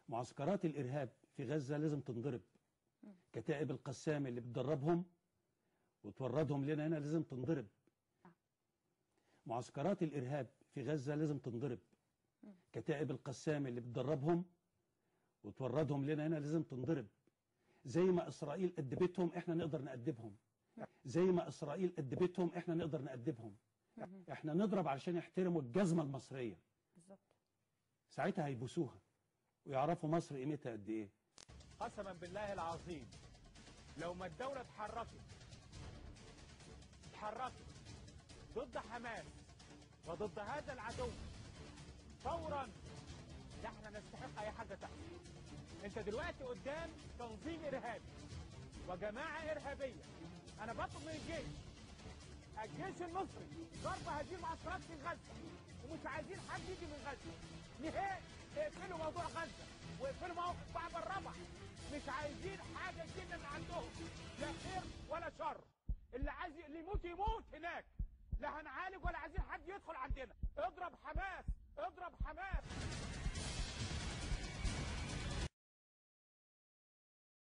معسكرات الإرهاب في غزة لازم تنضرب كتائب القسام اللي بتدربهم وتوردهم لنا هنا لازم تنضرب معسكرات الإرهاب في غزة لازم تنضرب كتائب القسام اللي بتدربهم وتوردهم لنا هنا لازم تنضرب زي ما إسرائيل أدبتهم إحنا نقدر نأدبهم زي ما إسرائيل أدبتهم إحنا نقدر نأدبهم إحنا نضرب علشان يحترموا الجزمة المصرية بالظبط ساعتها هيبوسوها ويعرفوا مصر قيمتها قد إيه قسما بالله العظيم لو ما الدولة اتحركت اتحركت ضد حماس وضد هذا العدو فورا ده احنا نستحق اي حاجة تحصل انت دلوقتي قدام تنظيم ارهابي وجماعة ارهابية انا بطلب من الجيش الجيش المصري ضرب هذه المعسكرات في غزة ومش عايزين حد يجي من غزة نهائي اقفلوا موضوع غزة واقفلوا موقف بعد الربع مش عايزين حاجة جدا من عندهم لا خير ولا شر اللي عايز اللي يموت يموت هناك لا هنعالج ولا عايزين حد يدخل عندنا اضرب حماس اضرب حماس